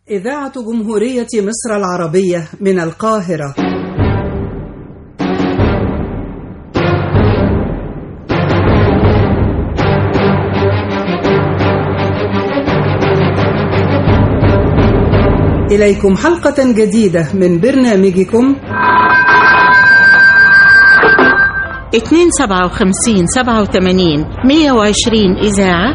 إذاعة جمهورية مصر العربية من القاهرة إليكم حلقة جديدة من برنامجكم اتنين سبعة وخمسين سبعة وثمانين مية وعشرين إذاعة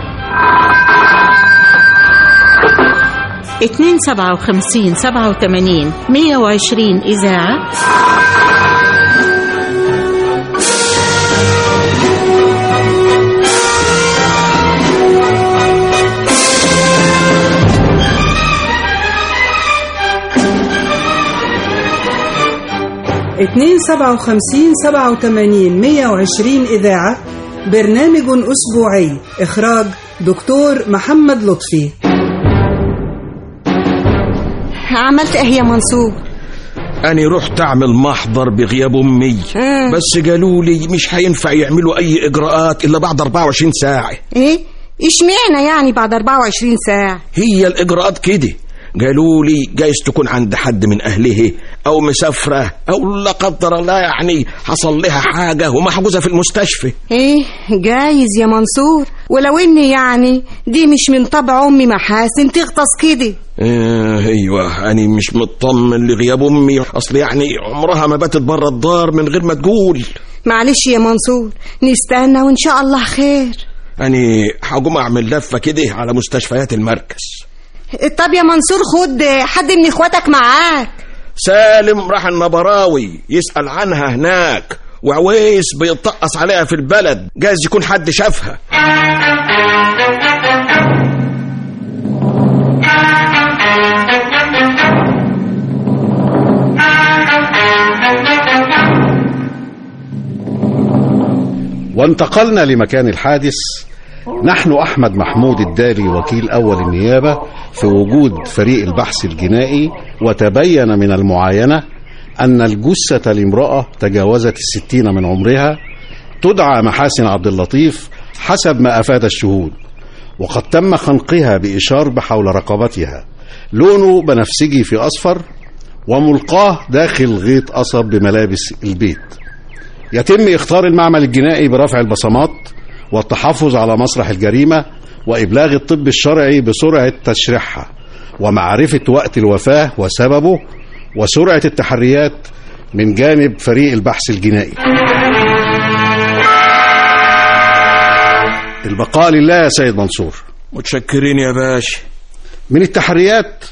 اتنين سبعة وخمسين سبعة وثمانين مية وعشرين إذاعة اتنين سبعة وخمسين سبعة وثمانين مية وعشرين إذاعة برنامج أسبوعي إخراج دكتور محمد لطفي عملت ايه يا منصور أنا رحت أعمل محضر بغياب أمي مم. بس قالوا لي مش هينفع يعملوا أي إجراءات إلا بعد 24 ساعة ايه اشمعنى يعني بعد 24 ساعة هي الإجراءات كده قالوا لي جايز تكون عند حد من أهله أو مسافرة أو لا قدر الله يعني حصل لها حاجة ومحجوزة في المستشفى ايه جايز يا منصور ولو ان يعني دي مش من طبع امي محاسن تغطس كده آه أيوة أنا مش مطمن لغياب أمي أصل يعني عمرها ما باتت بره الدار من غير ما تقول معلش يا منصور نستنى وان شاء الله خير أنا هقوم أعمل لفة كده على مستشفيات المركز طب يا منصور خد حد من اخواتك معاك سالم راح النبراوي يسأل عنها هناك وعويس بيطقص عليها في البلد جايز يكون حد شافها وانتقلنا لمكان الحادث نحن أحمد محمود الدالي وكيل أول النيابة في وجود فريق البحث الجنائي وتبين من المعاينة أن الجثة لامرأة تجاوزت الستين من عمرها تدعى محاسن عبد اللطيف حسب ما أفاد الشهود وقد تم خنقها بإشارب حول رقبتها لونه بنفسجي في أصفر وملقاه داخل غيط قصب بملابس البيت يتم اختار المعمل الجنائي برفع البصمات والتحفظ على مسرح الجريمة وإبلاغ الطب الشرعي بسرعة تشريحها ومعرفة وقت الوفاة وسببه وسرعة التحريات من جانب فريق البحث الجنائي البقاء لله يا سيد منصور متشكرين يا باشا من التحريات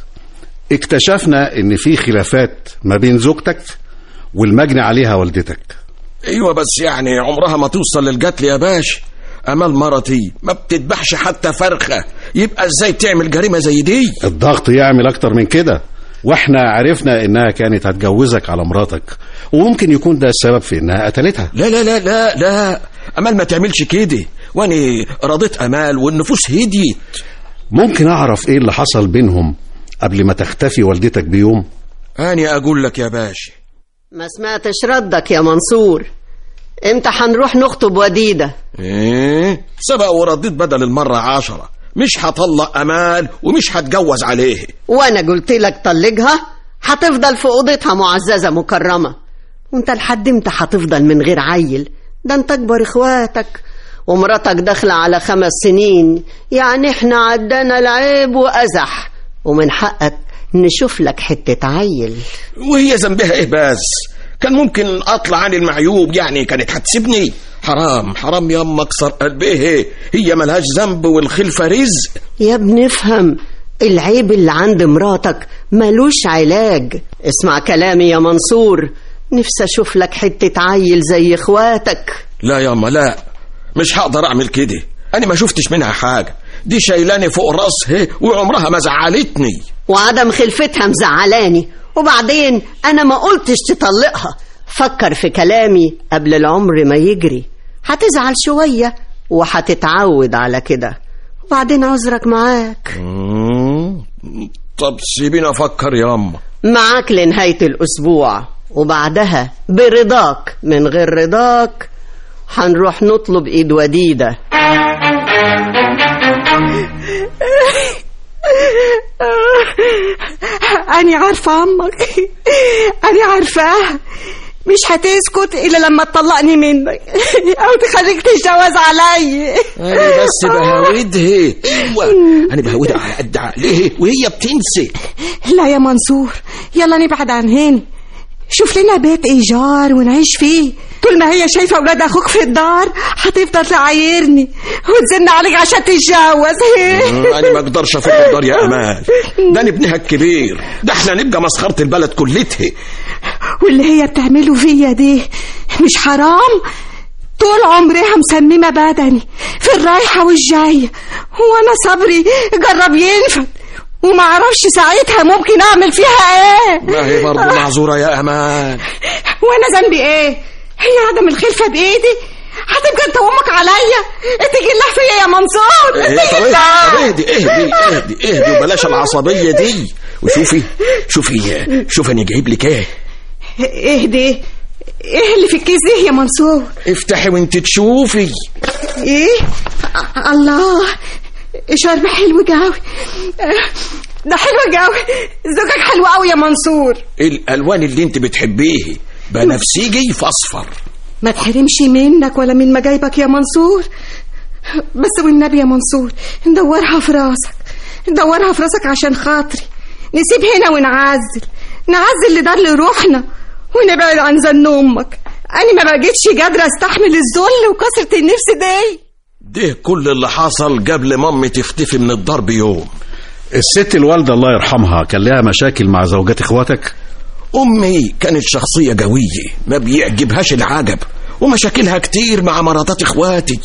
اكتشفنا ان في خلافات ما بين زوجتك والمجني عليها والدتك ايوه بس يعني عمرها ما توصل للقتل يا باشا امال مرتي ما بتذبحش حتى فرخه يبقى ازاي تعمل جريمه زي دي الضغط يعمل اكتر من كده واحنا عرفنا انها كانت هتجوزك على مراتك وممكن يكون ده السبب في انها قتلتها لا لا لا لا لا امال ما تعملش كده واني رضيت امال والنفوس هديت ممكن اعرف ايه اللي حصل بينهم قبل ما تختفي والدتك بيوم اني اقول لك يا باشا ما سمعتش ردك يا منصور امتى هنروح نخطب وديدة ايه سبق ورديت بدل المره عشرة مش هطلق امال ومش هتجوز عليه وانا قلت لك طلقها هتفضل في اوضتها معززة مكرمة وانت لحد امتى هتفضل من غير عيل ده انت اكبر اخواتك ومراتك داخلة على خمس سنين يعني احنا عدانا العيب وازح ومن حقك نشوف لك حتة عيل وهي ذنبها ايه بس كان ممكن اطلع عن المعيوب يعني كانت هتسيبني حرام حرام ياما اكسر قلبها هي ملهاش ذنب والخلفه رزق يا ابني افهم العيب اللي عند مراتك ملوش علاج اسمع كلامي يا منصور نفسي اشوف لك حتة عيل زي اخواتك لا ياما لا مش هقدر اعمل كده انا ما شفتش منها حاجه دي شايلاني فوق راسها وعمرها ما زعلتني وعدم خلفتها مزعلاني وبعدين انا ما قلتش تطلقها فكر في كلامي قبل العمر ما يجري هتزعل شوية وهتتعود على كده وبعدين عذرك معاك مم. طب سيبيني افكر ياما معاك لنهاية الأسبوع وبعدها برضاك من غير رضاك هنروح نطلب إيد وديدة أنا عارفة أمك أنا عارفاها مش هتسكت إلا لما تطلقني منك أو تخليك تتجوز عليا انا بس بهودها ايوه انا بهودها على قد عقلها وهي بتنسى لا يا منصور يلا نبعد عن هنا شوف لنا بيت إيجار ونعيش فيه طول ما هي شايفة أولاد أخوك في الدار هتفضل تعايرني وتزن عليك عشان تتجوز انا ما اقدرش افك الدار يا امال ده أنا ابنها الكبير ده احنا نبقى مسخره البلد كلتها واللي هي بتعمله فيا دي مش حرام طول عمرها مسممة بدني في الرايحة والجاية وانا صبري جرب ينفد وما اعرفش ساعتها ممكن اعمل فيها ايه ما هي برضه معذوره يا امال وانا ذنبي ايه هي عدم الخلفة بايدي هتبقى انت وامك عليا اتجي الله فيا يا منصور ايه طب اتجي الله اهدي اهدي اهدي اهدي وبلاش العصبيه دي وشوفي شوفي شوفي انا جايب لك ايه ايه دي ايه اللي في الكيس ده يا منصور افتحي وانت تشوفي ايه الله شرب حلو قوي ده حلو قوي زوجك حلو قوي يا منصور الالوان اللي انت بتحبيه بنفسجي في اصفر ما تحرمش منك ولا من مجايبك يا منصور بس والنبي يا منصور ندورها في راسك ندورها في راسك عشان خاطري نسيب هنا ونعزل نعزل لدار لروحنا ونبعد عن زن امك انا ما بقيتش قادره استحمل الذل وكسره النفس دي ده كل اللي حصل قبل مامي تختفي من الدار بيوم الست الوالدة الله يرحمها كان لها مشاكل مع زوجات اخواتك امي كانت شخصيه قويه ما بيعجبهاش العجب ومشاكلها كتير مع مراتات اخواتي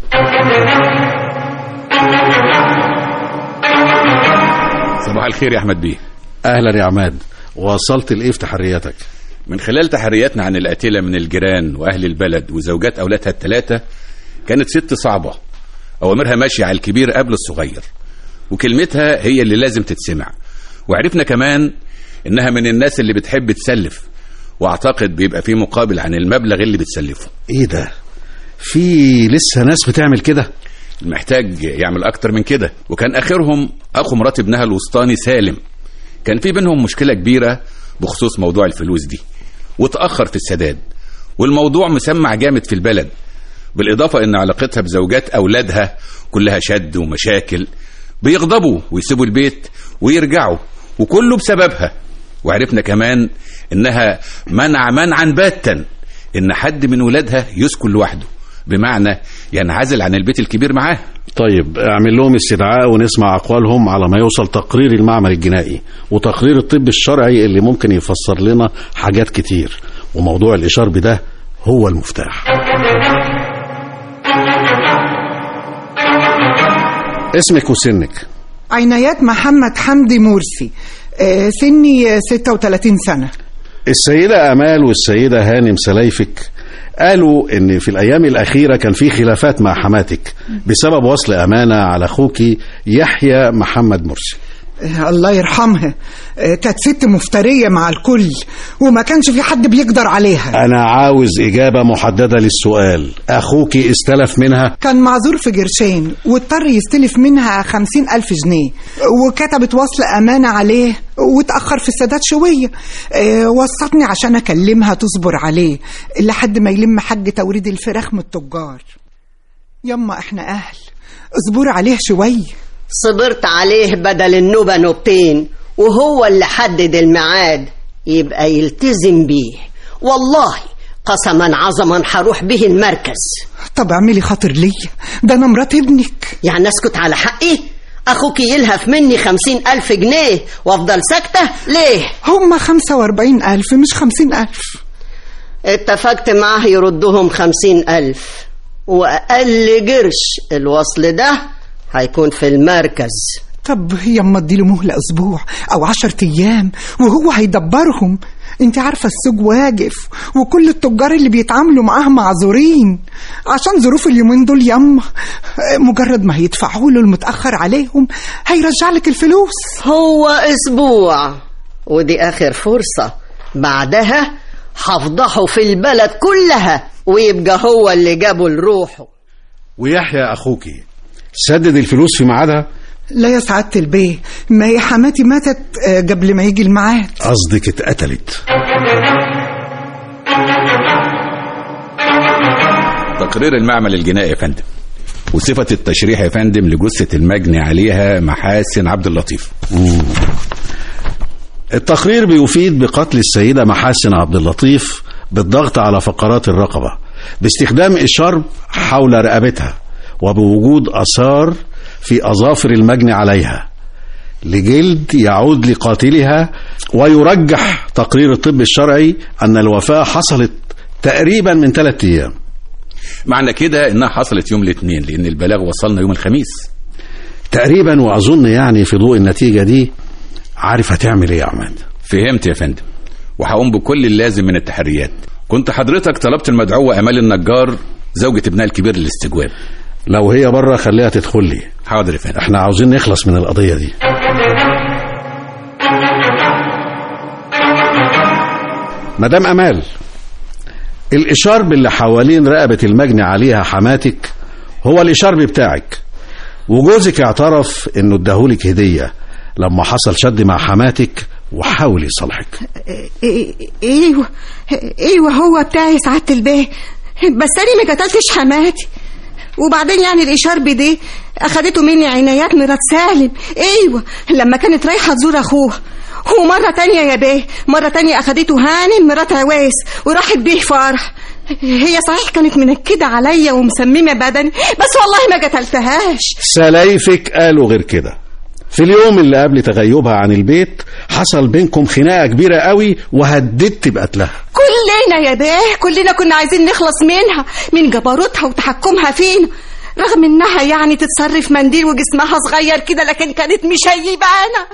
صباح الخير يا احمد بيه اهلا يا عماد وصلت لايه في تحرياتك من خلال تحرياتنا عن القتيلة من الجيران وأهل البلد وزوجات أولادها الثلاثة كانت ست صعبة أوامرها ماشية على الكبير قبل الصغير وكلمتها هي اللي لازم تتسمع وعرفنا كمان إنها من الناس اللي بتحب تسلف وأعتقد بيبقى في مقابل عن المبلغ اللي بتسلفه ايه ده في لسه ناس بتعمل كده المحتاج يعمل أكتر من كده وكان آخرهم أخو مرات ابنها الوسطاني سالم كان في بينهم مشكلة كبيرة بخصوص موضوع الفلوس دي وتأخر في السداد والموضوع مسمع جامد في البلد بالإضافة إن علاقتها بزوجات أولادها كلها شد ومشاكل بيغضبوا ويسيبوا البيت ويرجعوا وكله بسببها وعرفنا كمان إنها منع منعا باتا إن حد من ولادها يسكن لوحده بمعنى ينعزل عن البيت الكبير معاه طيب اعمل لهم استدعاء ونسمع اقوالهم على ما يوصل تقرير المعمل الجنائي وتقرير الطب الشرعي اللي ممكن يفسر لنا حاجات كتير وموضوع الاشارب ده هو المفتاح اسمك وسنك عنايات محمد حمدي مرسي آه، سني آه، 36 سنة السيدة أمال والسيدة هانم سلايفك قالوا إن في الأيام الأخيرة كان في خلافات مع حماتك بسبب وصل أمانة على أخوك يحيى محمد مرسي آه، الله يرحمها آه، كانت ست مفترية مع الكل وما كانش في حد بيقدر عليها أنا عاوز إجابة محددة للسؤال أخوك استلف منها كان معذور في قرشين واضطر يستلف منها خمسين ألف جنيه وكتبت وصل أمانة عليه واتأخر في السداد شوية آه، وصتني عشان أكلمها تصبر عليه لحد ما يلم حج توريد الفراخ من التجار يما احنا أهل اصبر عليه شوية صبرت عليه بدل النوبة نوبتين وهو اللي حدد الميعاد يبقى يلتزم بيه والله قسما عظما هروح به المركز طب اعملي خاطر ليا ده أنا مرات ابنك يعني اسكت على حقي اخوك يلهف مني خمسين الف جنيه وافضل ساكتة ليه هما خمسة واربعين ألف مش خمسين ألف اتفقت معاه يردهم خمسين ألف وأقل قرش الوصل ده هيكون في المركز طب يما اديله مهلة أسبوع أو عشرة أيام وهو هيدبرهم انت عارفة السوق واقف وكل التجار اللي بيتعاملوا معاه معذورين عشان ظروف اليومين دول يما مجرد ما هيدفعوا له المتأخر عليهم هيرجع لك الفلوس هو أسبوع ودي آخر فرصة بعدها هفضحه في البلد كلها ويبقى هو اللي جابه لروحه ويحيى أخوك سدد الفلوس في ميعادها لا يا سعادة البيه ما هي حماتي ماتت آه، قبل ما يجي الميعاد قصدك اتقتلت تقرير المعمل الجنائي يا فندم وصفة التشريح يا فندم لجثة المجني عليها محاسن عبد اللطيف التقرير بيفيد بقتل السيدة محاسن عبد اللطيف بالضغط على فقرات الرقبة باستخدام الشرب حول رقبتها وبوجود أثار في أظافر المجني عليها لجلد يعود لقاتلها ويرجح تقرير الطب الشرعي أن الوفاة حصلت تقريبا من ثلاثة أيام معنى كده انها حصلت يوم الاثنين لان البلاغ وصلنا يوم الخميس تقريبا وأظن يعني في ضوء النتيجة دي عارف هتعمل إيه يا عماد فهمت يا فندم وهقوم بكل اللازم من التحريات كنت حضرتك طلبت المدعوة امال النجار زوجة ابنها الكبير للاستجواب لو هي بره خليها تدخل لي حاضر يا فندم احنا عاوزين نخلص من القضية دي مدام أمال الإشارب اللي حوالين رقبة المجني عليها حماتك هو الإشارب بتاعك وجوزك اعترف انه اداهولك هدية لما حصل شد مع حماتك وحاول يصالحك إيه- ايوه ايوه هو بتاعي سعادة البيه بس انا ما قتلتش حماتي وبعدين يعني الاشارب دي اخدته مني عنايات مرات سالم ايوه لما كانت رايحه تزور اخوها ومرة تانية يا بيه مرة تانية أخدته هانم مرات عويس وراحت بيه فرح هي صحيح كانت منكدة عليا ومسممة بدني بس والله ما قتلتهاش سلايفك قالوا غير كده في اليوم اللي قبل تغيبها عن البيت حصل بينكم خناقة كبيرة قوي وهددت بقتلها كلنا يا بيه كلنا كنا عايزين نخلص منها من جبروتها وتحكمها فينا رغم انها يعني تتصرف منديل وجسمها صغير كده لكن كانت مشيبانه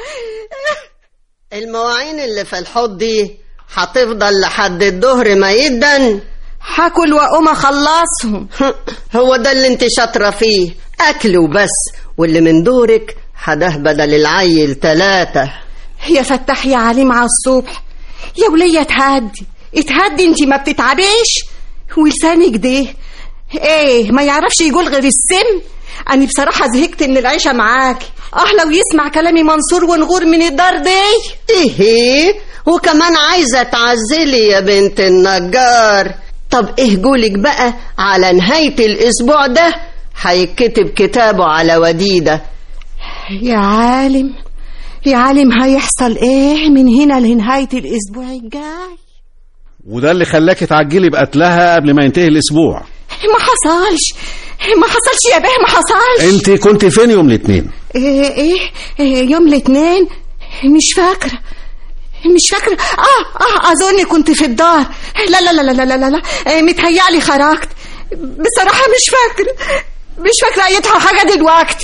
المواعين اللي في الحوض دي هتفضل لحد الظهر ما يدن هاكل واقوم اخلصهم هو ده اللي انت شاطرة فيه أكل وبس واللي من دورك حده بدل العيل تلاتة يا فتح يا عليم على الصبح يا ولية اتهدي اتهدي انتي ما بتتعبيش ولسانك ده ايه ما يعرفش يقول غير السم انا بصراحة زهقت من العيشة معاكي اه لو يسمع كلامي منصور ونغور من الدار دي ايه وكمان عايزة تعزلي يا بنت النجار طب ايه قولك بقى على نهاية الاسبوع ده هيتكتب كتابه على وديدة يا عالم يا عالم هيحصل ايه من هنا لنهاية الاسبوع الجاي وده اللي خلاك تعجلي بقتلها قبل ما ينتهي الاسبوع ما حصلش ما حصلش يا بيه ما حصلش انت كنت فين يوم الاثنين ايه ايه إيه يوم الاثنين مش فاكرة مش فاكرة اه اه اظن كنت في الدار لا لا لا لا لا لا, لا. إيه متهيألي خرجت بصراحة مش فاكرة مش فاكرة ايتها حاجة دلوقتي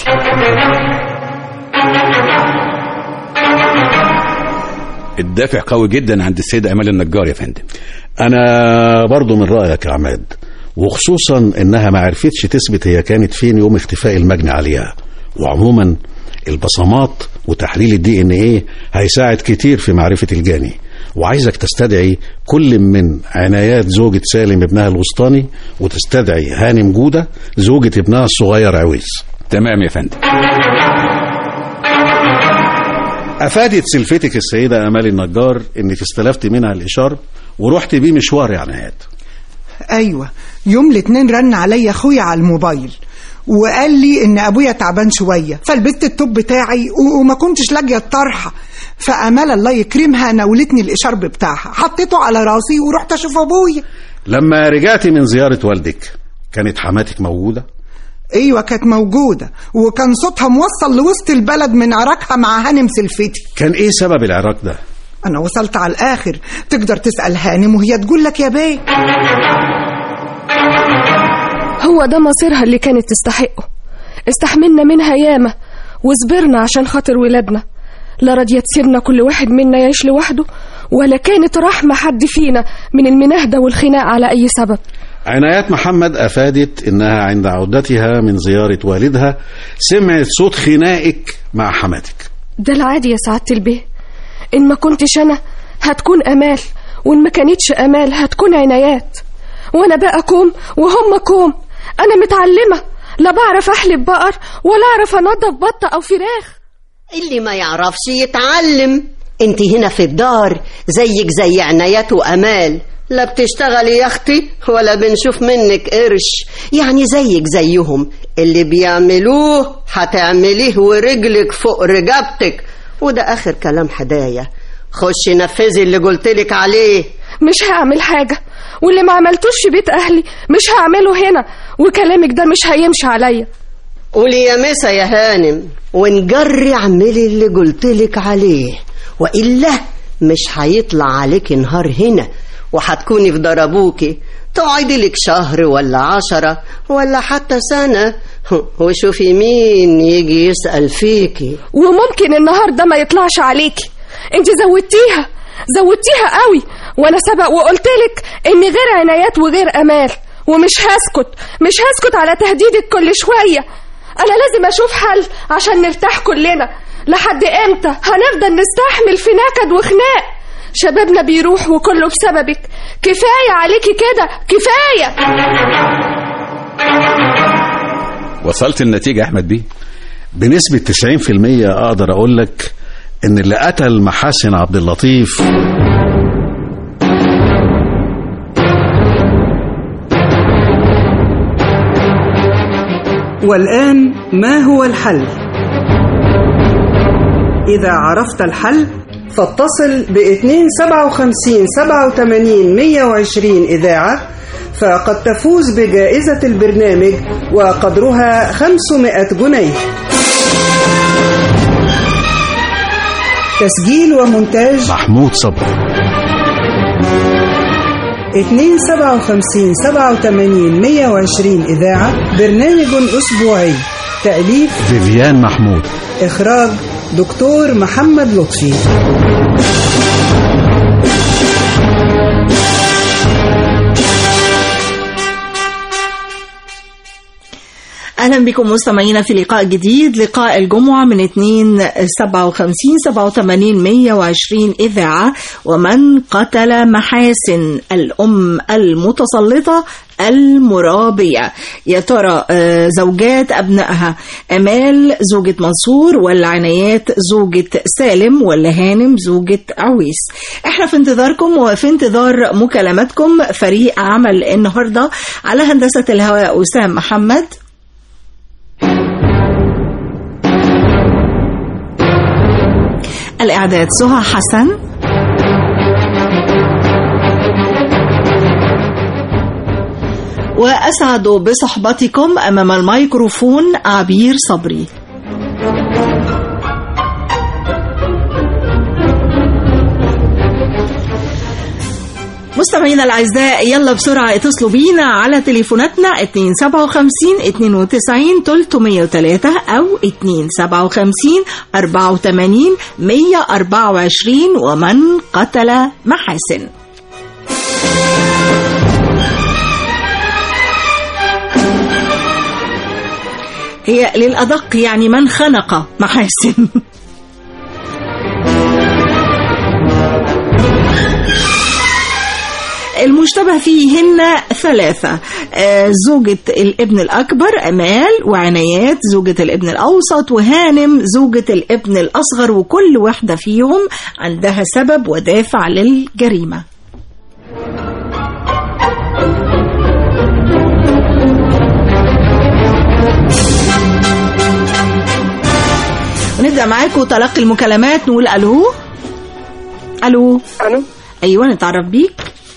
الدافع قوي جدا عند السيدة امال النجار يا فندم انا برضو من رايك يا عماد وخصوصا انها ما عرفتش تثبت هي كانت فين يوم اختفاء المجني عليها وعموما البصمات وتحليل الدي ان ايه هيساعد كتير في معرفه الجاني وعايزك تستدعي كل من عنايات زوجة سالم ابنها الوسطاني وتستدعي هانم جودة زوجة ابنها الصغير عويس تمام يا فندم أفادت سلفتك السيدة أمال النجار إنك استلفت منها الإشارب ورحت بيه مشوار يا عنايات ايوه يوم الاثنين رن عليا اخويا على الموبايل وقال لي ان ابويا تعبان شويه فلبست التوب بتاعي و- وما كنتش لاقيه الطرحه فامال الله يكرمها ناولتني الاشارب بتاعها حطيته على راسي ورحت اشوف ابويا لما رجعتي من زيارة والدك كانت حماتك موجودة؟ ايوه كانت موجوده وكان صوتها موصل لوسط البلد من عراكها مع هانم سلفتي كان إيه سبب العراك ده؟ انا وصلت على الاخر تقدر تسال هانم وهي تقول لك يا بيه هو ده مصيرها اللي كانت تستحقه استحملنا منها ياما وصبرنا عشان خاطر ولادنا لا راضية تسيبنا كل واحد منا يعيش لوحده ولا كانت رحمة حد فينا من المناهدة والخناق على أي سبب عنايات محمد أفادت إنها عند عودتها من زيارة والدها سمعت صوت خناقك مع حماتك ده العادي يا سعادة البيه إن ما كنتش أنا هتكون أمال وإن ما كانتش أمال هتكون عنايات وأنا بقى كوم وهم كوم أنا متعلمة لا بعرف احلب بقر ولا اعرف انضف بطة او فراخ اللي ما يعرفش يتعلم انت هنا في الدار زيك زي عنايات وامال لا بتشتغلي يا اختي ولا بنشوف منك قرش يعني زيك زيهم اللي بيعملوه هتعمليه ورجلك فوق رجبتك وده اخر كلام حدايا خشي نفذي اللي قلتلك عليه مش هعمل حاجة واللي ما عملتوش في بيت اهلي مش هعمله هنا وكلامك ده مش هيمشي عليا قولي يا مسا يا هانم ونجري اعملي اللي قلتلك عليه وإلا مش هيطلع عليك نهار هنا وهتكوني في ضربوكي تقعدي لك شهر ولا عشرة ولا حتى سنة وشوفي مين يجي يسأل فيكي وممكن النهار ده ما يطلعش عليكي انت زودتيها زودتيها قوي وانا سبق وقلتلك اني غير عنايات وغير امال ومش هسكت مش هسكت على تهديدك كل شوية انا لازم اشوف حل عشان نرتاح كلنا لحد امتى هنفضل نستحمل في نكد وخناق شبابنا بيروح وكله بسببك كفاية عليكي كده كفاية وصلت النتيجة يا أحمد بيه بنسبة 90% أقدر أقول لك إن اللي قتل محاسن عبد اللطيف والآن ما هو الحل؟ إذا عرفت الحل فاتصل ب 257 87 120 إذاعة فقد تفوز بجائزة البرنامج وقدرها 500 جنيه تسجيل ومونتاج محمود صبري 257 87 120 إذاعة برنامج أسبوعي تأليف فيفيان محمود إخراج دكتور محمد لطفي أهلا بكم مستمعينا في لقاء جديد لقاء الجمعة من 2 57 87 120 إذاعة ومن قتل محاسن الأم المتسلطة المرابية يا ترى آه، زوجات أبنائها أمال زوجة منصور ولا عنايات زوجة سالم ولا هانم زوجة عويس احنا في انتظاركم وفي انتظار مكالماتكم فريق عمل النهاردة على هندسة الهواء أسام محمد الإعداد سهى حسن وأسعد بصحبتكم أمام الميكروفون عبير صبري مستمعينا الاعزاء يلا بسرعه اتصلوا بينا على تليفوناتنا 257 92 303 او 257 84 124 ومن قتل محاسن هي للأدق يعني من خنق محاسن المشتبه فيهن ثلاثة آه، زوجة الابن الأكبر أمال وعنايات زوجة الابن الأوسط وهانم زوجة الابن الأصغر وكل واحدة فيهم عندها سبب ودافع للجريمة ونبدأ معاكم تلقي المكالمات نقول ألو ألو الو أيوة نتعرف بيك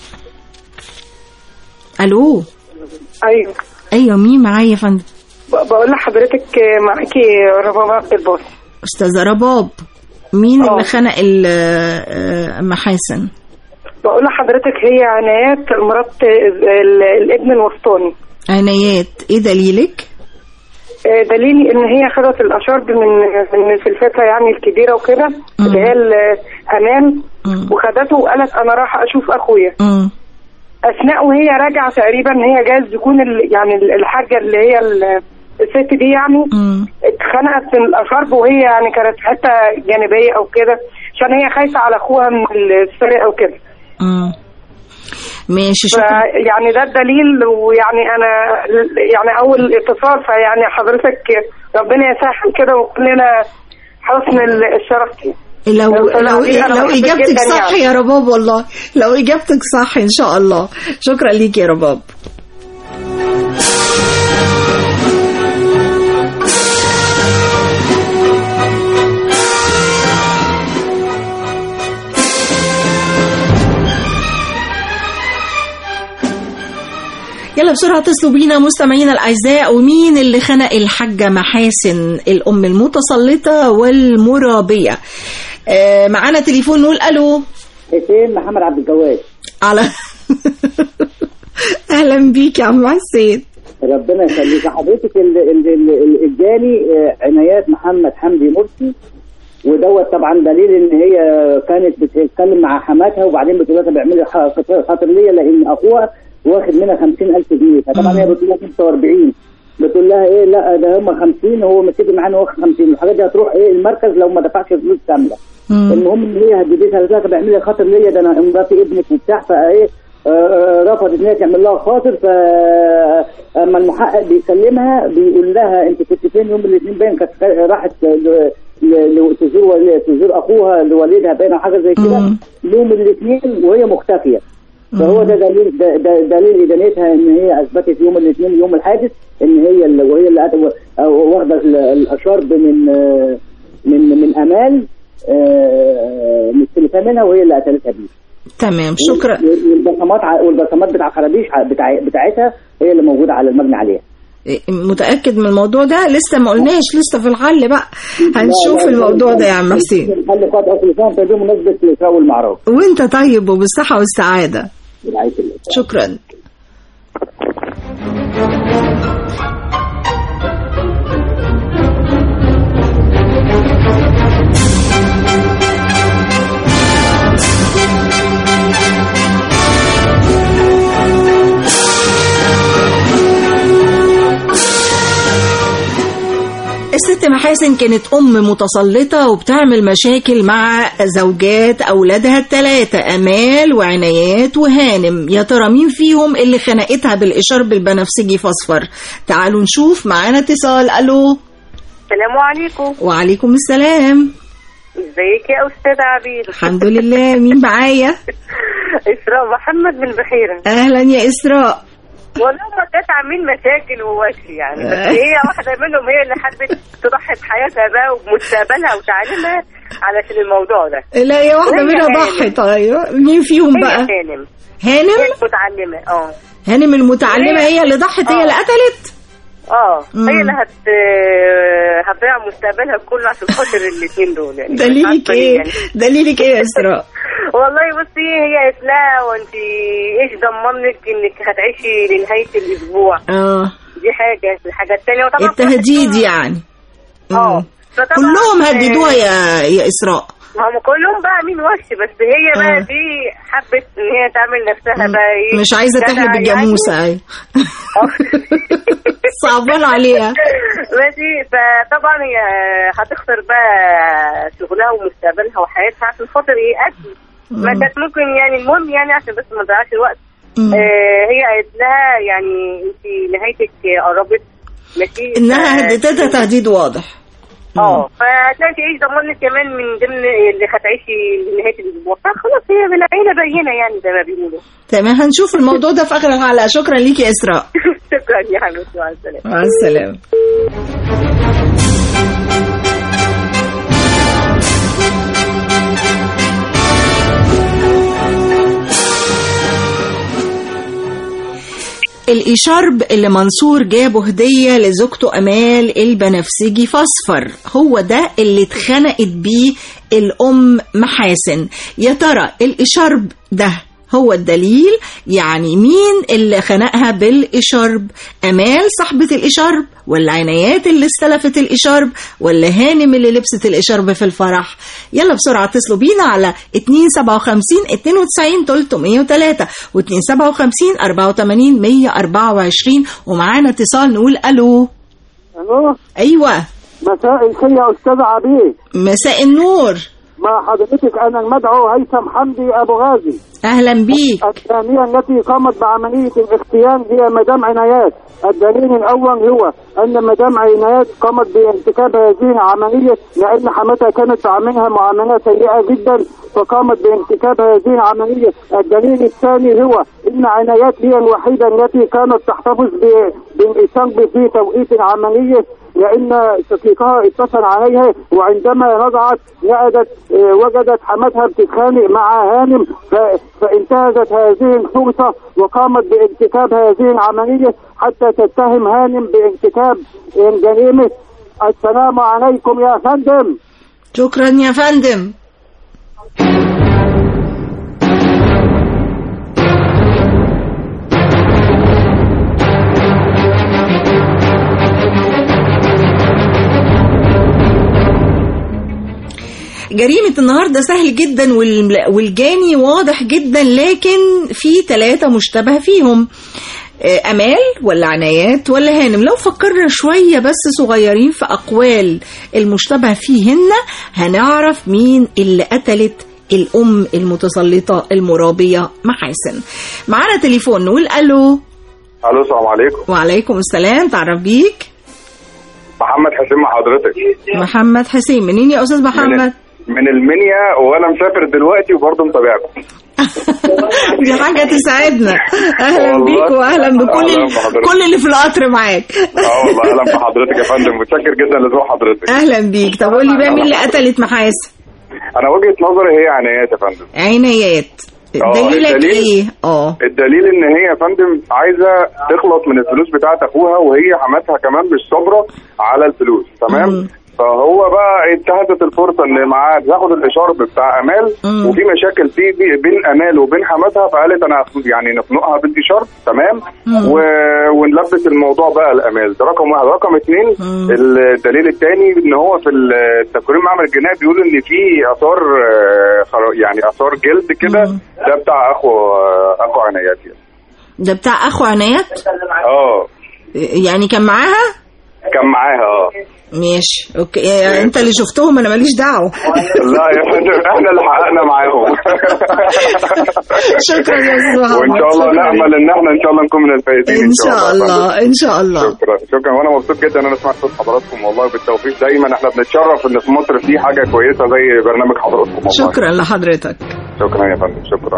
ألو ايوه أيوة مين معايا يا فندم ب- بقول لحضرتك معاكي رباب عبد الباسط أستاذة رباب مين آه. اللي خنق ال- آه، محاسن بقول لحضرتك هي عنايات مرات ال- الابن الوسطاني عنايات إيه دليلك آه، دليلي ان هي خدت الاشارب من من سلفتها يعني الكبيره وكده اللي هي ال- امان وخدته وقالت انا رايحه اشوف اخويا مم. اثناء وهي راجعه تقريبا هي جايز تكون ال- يعني ال- الحاجه اللي هي ال- الست دي يعني اتخنقت من الاشارب وهي يعني كانت في حته جانبيه او كده عشان هي خايفه على اخوها من السرقه وكده مم. ماشي شكرا ف- يعني ده الدليل ويعني انا يعني اول اتصال فيعني حضرتك ربنا يسهل كده وكلنا حسن ال- الشرف فيه لو لو لو طلعتي أنا لو بحبك اجابتك جداً صح يعني. يا رباب والله لو اجابتك صح ان شاء الله شكرا ليك يا رباب يلا بسرعة اتصلوا بينا مستمعينا الأعزاء ومين اللي خنق الحاجة محاسن الأم المتسلطة والمرابية آه معانا تليفون نقول ألو حسين محمد عبد الجواد على أهلا بيك يا عم حسين ربنا يخليك حضرتك ال- ال- ال- ال- الجاني آه، عنايات محمد حمدي مرسي ودوت طبعا دليل ان هي كانت بتتكلم مع حماتها وبعدين بتقول لها طب اعملي ح- خاطر ليا لان اخوها واخد منها 50000 جنيه فطبعا هي بتقول لها 45 بتقول لها ايه لا ده هم 50 وهو متفق معانا واخد 50 الحاجات دي هتروح ايه المركز لو ما دفعش الفلوس كامله المهم ان هي هتجيبها قالت لها طب اعملي خاطر ليا ده انا مراتي ابنك وبتاع فايه آه، آه، رفضت ان هي تعمل لها خاطر فاما المحقق بيكلمها بيقول لها انت كنت فين يوم الاثنين باين كانت راحت ل- ل- ل- تزور ول- تزور اخوها لوالدها باين او حاجه زي كده يوم الاثنين وهي مختفيه فهو ده دليل ده, ده دليل ادانتها ان هي اثبتت يوم الاثنين يوم الحادث ان هي اللي وهي اللي قاعدة- أو واخده ال- الاشارب من آه، من من امال آه، مستلفه منها وهي اللي قتلتها بيه تمام شكرا والبصمات ع- والبصمات بتاع خرابيش ع- بتاع بتاعتها هي اللي موجوده على المبنى عليها متأكد من الموضوع ده لسه ما قلناش لسه في الحل بقى هنشوف لا، لا، الموضوع ده يا عم حسين الحل فات اصل سنه طيب بمناسبه الاسراء والمعراج وانت طيب وبالصحة والسعادة برعايه الله شكرا الست محاسن كانت أم متسلطة وبتعمل مشاكل مع زوجات أولادها الثلاثة أمال وعنايات وهانم يا ترى مين فيهم اللي خنقتها بالإشارب البنفسجي فاصفر تعالوا نشوف معانا اتصال ألو السلام عليكم وعليكم السلام ازيك يا استاذ عبير الحمد لله مين معايا اسراء محمد من بحيره أهلا يا إسراء والله ما كانت عاملين مشاكل ووش يعني بس هي واحده منهم هي اللي حبت تضحي بحياتها بقى وبمستقبلها وتعليمها علشان الموضوع ده لا يا واحدة وهي منها هانم. ضحت أيوة مين فيهم هي بقى هانم هانم هي المتعلمه اه هانم المتعلمة هي اللي ضحت هي اللي قتلت اه مم. هي اللي هت هتضيع مستقبلها كله عشان خاطر الاثنين دول يعني مش دليلك عارفة ايه يعني. دليلك ايه يا اسراء والله بصي هي قالت لها وانت ايش ضمنك انك هتعيشي لنهايه الاسبوع اه دي حاجه الحاجه الثانيه وطبعا التهديد يعني اه فطبعا كلهم آه، هددوها يا يا اسراء ما هم كلهم بقى مين وش بس هي بقى آه. دي حبت ان هي تعمل نفسها بقى ايه مش عايزه جدع تحلب يعني. الجاموسه ايوه صعبان عليها ماشي فطبعا هي هتخسر بقى شغلها ومستقبلها وحياتها عشان خاطر ايه اكل ما كانت ممكن يعني المهم يعني عشان بس ما نضيعش الوقت مم. آه هي قالت لها يعني انت نهايتك قربت ماشي انها ف- هددتها تهديد واضح اه فهتلاقي ايش ضمنك كمان من ضمن اللي هتعيشي لنهايه الاسبوع فخلاص هي بالعيله بينه يعني زي ما بيقولوا تمام هنشوف الموضوع ده في اخر الحلقه شكرا ليكي يا اسراء شكرا يا حبيبتي مع السلامه مع السلامه الإشارب اللي منصور جابه هدية لزوجته أمال البنفسجي فاصفر هو ده اللي اتخنقت بيه الأم محاسن يا ترى الإشارب ده هو الدليل يعني مين اللي خنقها بالإشارب أمال صاحبة الإشارب ولا عنايات اللي استلفت الإشارب ولا هانم اللي لبست الإشارب في الفرح يلا بسرعة اتصلوا بينا على 257 92 303 و 257 84 124 ومعانا اتصال نقول ألو الو أيوة مساء الخير يا استاذ عبيد مساء النور مع حضرتك أنا المدعو هيثم حمدي أبو غازي اهلا بيك الثانية التي قامت بعملية الاختيان هي مدام عنايات الدليل الأول هو أن مدام عنايات قامت بارتكاب هذه العملية لأن حماتها كانت تعاملها معاملة سيئة جدا فقامت بارتكاب هذه العملية الدليل الثاني هو أن عنايات هي الوحيدة التي كانت تحتفظ ب- بالإسنب في توقيت العملية لأن شقيقها اتصل عليها وعندما رجعت وجدت آه، وجدت حماتها بتتخانق مع هانم ف- فانتهزت هذه الفرصة وقامت بارتكاب هذه العملية حتى تتهم هانم بارتكاب الجريمة السلام عليكم يا فندم شكرا يا فندم جريمة النهاردة سهل جدا وال- والجاني واضح جدا لكن في ثلاثة مشتبه فيهم آه، أمال ولا عنايات ولا هانم لو فكرنا شوية بس صغيرين في أقوال المشتبه فيهن هنعرف مين اللي قتلت الأم المتسلطة المرابية محاسن معانا تليفون نقول ألو الو السلام عليكم وعليكم السلام تعرف بيك محمد حسين مع حضرتك محمد حسين منين يا أستاذ محمد من المنيا وانا مسافر دلوقتي وبرضه متابعكم دي حاجة تسعدنا أهلا والله. بيك وأهلا بكل أهلا بحضرتك. كل اللي في القطر معاك اه والله اهلا بحضرتك يا فندم متشكر جدا لذوق حضرتك أهلا بيك طب قول لي بقى مين اللي قتلت محاسن انا وجهه نظري هي عنايات يا فندم عنايات آه، دليلك الدليل- ايه اه الدليل ان هي يا فندم عايزه تخلص من الفلوس بتاعت اخوها وهي حماتها كمان مش صابره على الفلوس تمام فهو بقى انتهزت الفرصه ان معاه تاخد الاشاره بتاع امال مم. وفي مشاكل في بي- بين امال وبين حماتها فقالت انا هاخد- يعني نخنقها بالاشاره تمام مم. و... ونلبس الموضوع بقى لامال ده رقم واحد رقم اثنين الدليل الثاني ان هو في التقرير المعمل الجنائي بيقول ان في اثار آه، خر- يعني اثار جلد كده ده بتاع اخو اخو عنايات يعني ده بتاع أخو عنايات اه يعني كان معاها كان معاها اه ماشي اوكي يعني انت اللي شفتهم انا ماليش دعوه لا يا فندم احنا اللي حققنا معاهم شكرا يا استاذ محمد وان شاء الله شكراً. نامل ان احنا ان شاء الله نكون من الفائزين ان شاء الله ان شاء الله شكرا شكرا وانا مبسوط جدا ان انا سمعت صوت حضراتكم والله بالتوفيق دايما احنا بنتشرف ان في مصر في حاجه كويسه زي برنامج حضراتكم والله شكرا لحضرتك شكرا يا فندم شكرا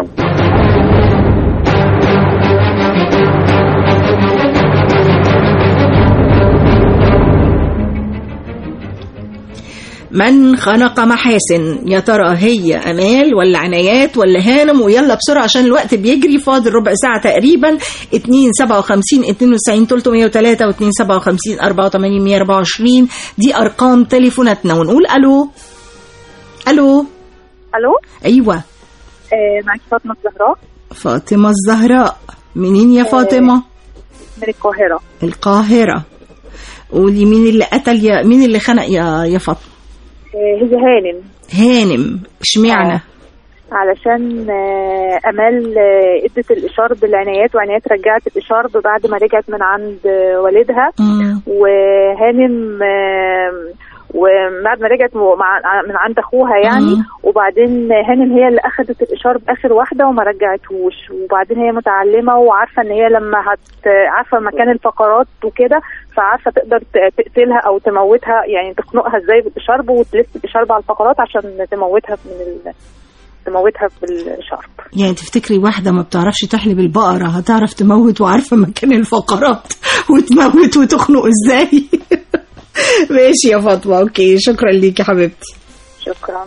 من خنق محاسن يا ترى هي امال ولا عنايات ولا هانم ويلا بسرعه عشان الوقت بيجري فاضل ربع ساعه تقريبا 2 57 92 303 و2 57 84 124 دي ارقام تليفوناتنا ونقول الو الو الو ايوه آه معاك فاطمه الزهراء فاطمه الزهراء منين يا فاطمه من القاهره القاهره قولي مين اللي قتل يا مين اللي خنق يا يا فاطمه آه هي هانم هانم اشمعنى علشان آه امال آه ادت الاشاره بالعنايات وعنايات رجعت الاشاره بعد ما رجعت من عند آه والدها وهانم آه وبعد ما رجعت مع من عند اخوها يعني مم. وبعدين هانم هي اللي اخذت الاشاره باخر واحده وما رجعتهوش وبعدين هي متعلمه وعارفه ان هي لما هت عارفه مكان الفقرات وكده فعارفه تقدر ت- تقتلها او تموتها يعني تخنقها ازاي بالشرب وتلف بالشرب على الفقرات عشان تموتها من ال... تموتها بالشرب يعني تفتكري واحدة ما بتعرفش تحلب البقرة هتعرف تموت وعارفة مكان الفقرات وتموت وتخنق ازاي ماشي يا فاطمة اوكي شكرا ليكي يا حبيبتي شكرا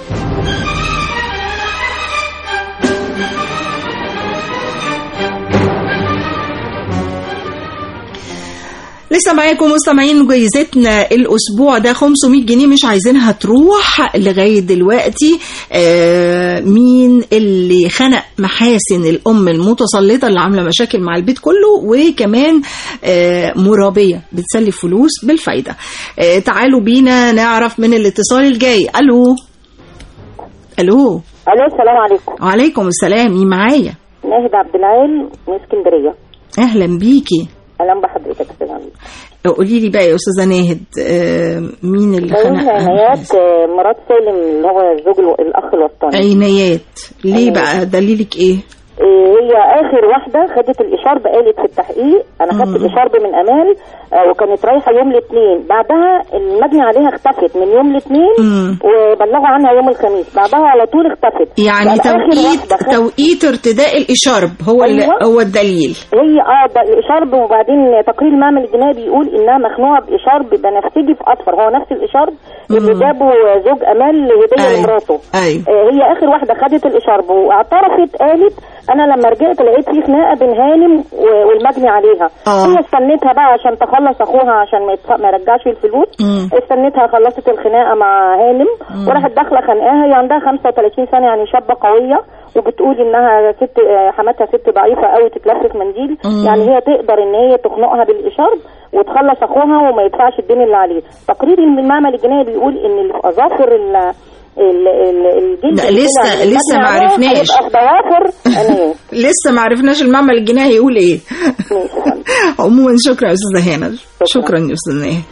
لسه معاكم مستمعين جايزتنا الاسبوع ده 500 جنيه مش عايزينها تروح لغايه دلوقتي آه مين اللي خنق محاسن الام المتسلطه اللي عامله مشاكل مع البيت كله وكمان آه مرابيه بتسلف فلوس بالفايده آه تعالوا بينا نعرف من الاتصال الجاي الو الو الو السلام عليكم وعليكم السلام مين معايا ناهد عبد العال من اسكندريه اهلا بيكي اهلا بحضرتك استاذ عميد قولي لي بقى يا استاذه ناهد آه، مين اللي بقول خنق عنايات آه، مرات سالم اللي هو الزوج الو- الاخ الوسطاني عينيات ليه بقى دليلك ايه إيه، هي اخر واحده خدت الاشارب قالت في التحقيق انا خدت الاشارب من امال آه، وكانت رايحه يوم الاثنين بعدها المجني عليها اختفت من يوم الاثنين وبلغوا عنها يوم الخميس بعدها على طول اختفت يعني كان آخر توقيت واحدة خدت- توقيت ارتداء الاشارب هو اللي أيوة. هو الدليل هي اه ده الاشارب وبعدين تقرير المعمل الجنائي بيقول انها مخنوقه باشارب بنفسجي في اصفر هو نفس الاشارب اللي جابه زوج امال هديه أيوة. لمراته ايوه آه، هي اخر واحده خدت الاشارب واعترفت قالت انا لما رجعت لقيت في خناقه بين هانم و- والمجني عليها آه. هي استنتها بقى عشان تخلص اخوها عشان ما, يدفع- ما يرجعش الفلوس مم. استنتها خلصت الخناقه مع هانم وراحت داخله خانقاها هي عندها 35 سنه يعني شابه قويه وبتقول انها ست آه، حماتها ست ضعيفه قوي تتلفف منديل مم. يعني هي تقدر ان هي تخنقها بالاشارب وتخلص اخوها وما يدفعش الدين اللي عليه تقرير المعمل الجنائي بيقول ان اللي في اظافر ال ال- ال- الجلد لا، اللي لسه- طلع من لسه المجني ما عليه عرفناش. هيبقى في ضوافر عينيه لسه ما عرفناش المعمل الجنائي يقول ايه عموما شكرا يا استاذه هانه شكرا يا استاذ ناهد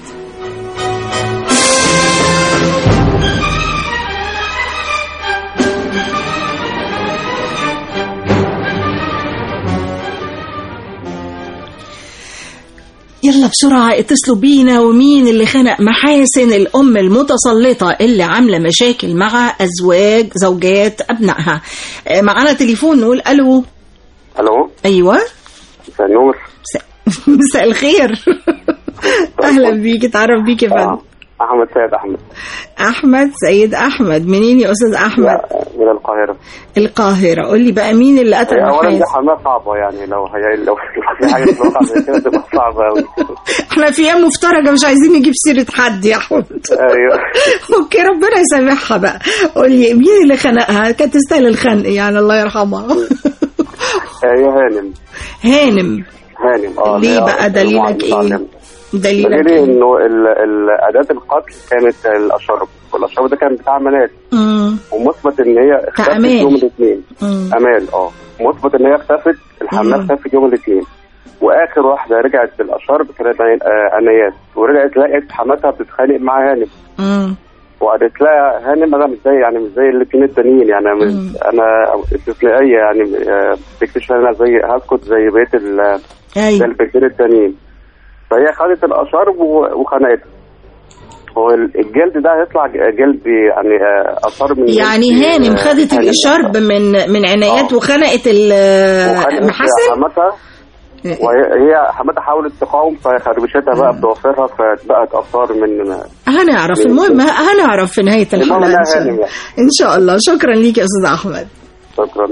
يلا بسرعة اتصلوا بينا ومين اللي خنق محاسن الأم المتسلطة اللي عاملة مشاكل مع أزواج زوجات أبنائها آه، معانا تليفون نقول ألو الو أيوة مساء النور مساء الخير أهلا بيك اتعرف بيك يا فندم احمد سيد احمد أحمد سيد أحمد منين يا أستاذ أحمد من القاهره القاهرة قول لي بقى مين اللي قتل هي اولا دي محاسن حماه صعبه يعني لو هي لو في حاجه تتوقع زي كده تبقى صعبه قوي احنا في ايام مفترجة مش عايزين نجيب سيرة حد يا احمد ايوه اوكي ربنا يسامحها بقى قول لي مين اللي خنقها كانت تستاهل الخنق يعني الله يرحمها هي هانم هانم هانم اه ليه هي بقى دليلك ايه المعلم. دليلك دليلي ايه انه ال- ال- اداه القتل كانت الاشرب والاشرب ده كان بتاع منال مم. ومثبت ان هي اختفت أمال. يوم الاثنين مم. امال اه مثبت ان هي اختفت الحمام اختفت يوم الاثنين واخر واحده رجعت بالاشرب كانت عين- آه، انيات ورجعت لقت حماتها بتتخانق مع هانم مم. وقالت لها هانم انا مش زي يعني مش زي الاثنين التانيين يعني أنا مش انا استثنائيه يعني آه، بتكتشف ان انا زي هسكت زي بقيه ال- زي البنتين التانيين فهي خدت الاشرب و- وخنقتها هو ال- الجلد ده هيطلع ج- جلد يعني آه، اثار من يعني جلد، هانم آه، خدت هانم. الاشارب من من عنايات وخنقت وخدت المحاسن حماتها وهي هي حماتها حاولت تقاوم فخربشتها بقى بضوافرها فبقت اثار من هنعرف المهم هنعرف في نهاية المهم الحلقة إنها إن شاء هانم الله يعني. إن شاء الله شكرا ليك يا أستاذ أحمد شكرا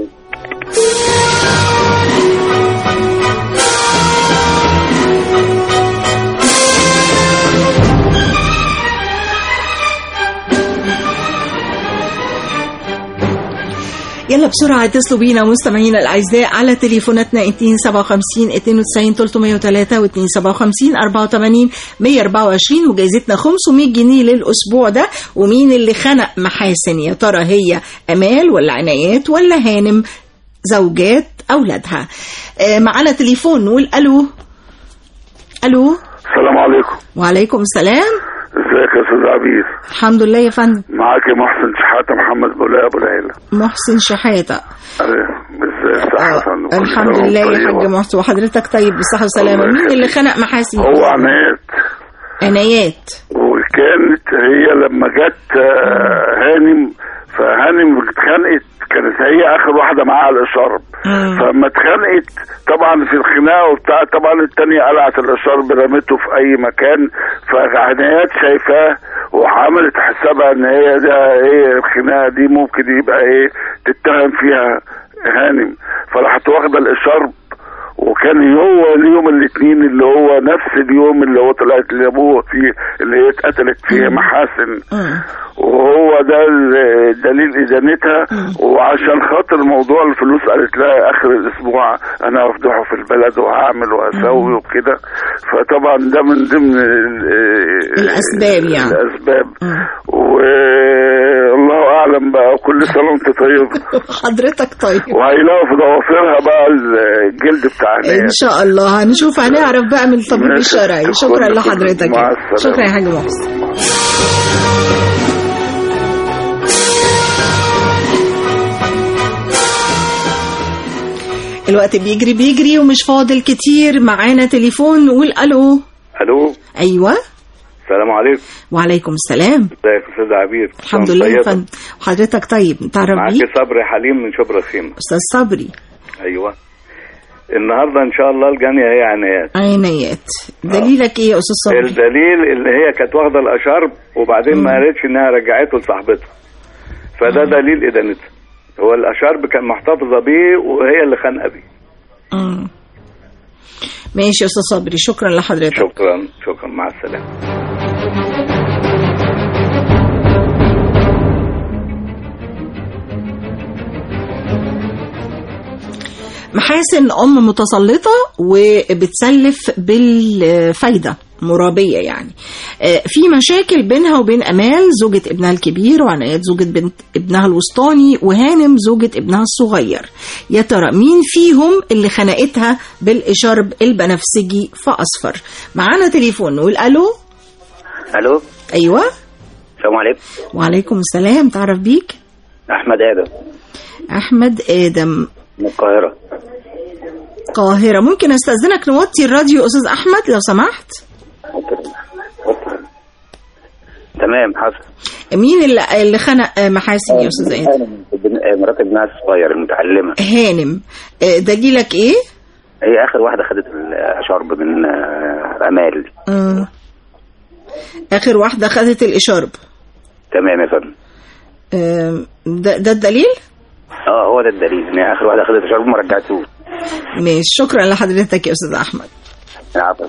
يلا بسرعة اتصلوا بينا مستمعينا الأعزاء على تليفوناتنا 257 92 303 و 257 84 124 وجايزتنا 500 جنيه للأسبوع ده ومين اللي خنق محاسن يا ترى هي أمال ولا عنايات ولا هانم زوجات أولادها آه، معانا تليفون نقول ألو ألو السلام عليكم وعليكم السلام ازيك يا استاذ عبيد الحمد لله يا فندم معاك يا محسن شحاته محمد بولاء ابو العيله محسن شحاتة أيوة، ازاي الصحه يا فندم كل الحمد سنة لله وأنت يا طيبة. حاج محسن وحضرتك طيب بالصحة والسلامة الله مين اللي خنق محاسن هو عنايات عنايات وكانت هي لما جت آه، هانم فهانم اتخانقت كانت هي اخر واحده معاها الاشارب فلما اتخانقت طبعا في الخناقه وبتاع طبعا التانية قلعت الاشارب رمته في اي مكان فعنايات شايفاه وعملت حسابها ان هي ده ايه الخناقه دي ممكن يبقى ايه تتهم فيها هانم فراحت واخده الاشارب وكان هو اليوم الاثنين اللي هو نفس اليوم اللي هو طلعت لابوه فيه اللي هي اتقتلت فيه محاسن وهو ده ال- دليل ادانتها وعشان خاطر موضوع الفلوس قالت لها اخر الاسبوع انا هفضحه في البلد وهعمل وهسوي وكده فطبعا ده من ضمن ال- الأسباب يعني. الاسباب والله اعلم بقى وكل سنه وانت طيب حضرتك طيب وهيلاقوا في ضوافرها بقى الجلد بتاع عناية ان شاء الله هنشوف هنعرف بقى من الطبيب ماشي. الشرعي شكرا كل- لحضرتك مع السلامة. شكرا يا حاج محسن الوقت بيجري بيجري ومش فاضل كتير معانا تليفون نقول الو الو ايوه السلام عليكم وعليكم السلام ازيك يا استاذ عبير الحمد لله يا فندم حضرتك طيب تعرف معاكي بيه صبري حليم من شبرا خيمه استاذ صبري ايوه النهارده ان شاء الله الجانيه هي عنايات عينيات دليلك ايه يا استاذ صبري الدليل اللي هي كانت واخده الاشارب وبعدين ما قالتش انها رجعته لصاحبتها فده دليل ادانتها هو الاشارب كان محتفظه بيه وهي اللي خانقه بيه مم. ماشي يا استاذ صبري شكرا لحضرتك شكرا شكرا مع السلامه محاسن ام متسلطه وبتسلف بالفايده مرابية يعني آه، في مشاكل بينها وبين أمال زوجة ابنها الكبير وعنايات زوجة بنت ابنها الوسطاني وهانم زوجة ابنها الصغير يا ترى مين فيهم اللي خنقتها بالإشارب البنفسجي فأصفر معانا تليفون نقول ألو الو أيوة السلام عليكم وعليكم السلام تعرف بيك احمد ادم أحمد آدم من القاهره القاهرة ممكن أستأذنك نوطي الراديو أستاذ أحمد لو سمحت تمام حصل مين اللي اللي خنق آه، محاسن يا أستاذ آدم ابن- مرات ابنها الصغير المتعلمه هانم آه، دليلك إيه؟ هي اخر واحده خدت الشرب من آه، امال آه. آخر واحدة خدت الإشارب تمام يا فندم آه، ده, ده الدليل؟ اه هو ده الدليل ان هي اخر واحده خدت الشرب وما رجعتوش ماشي شكرا لحضرتك يا أستاذ أحمد العفو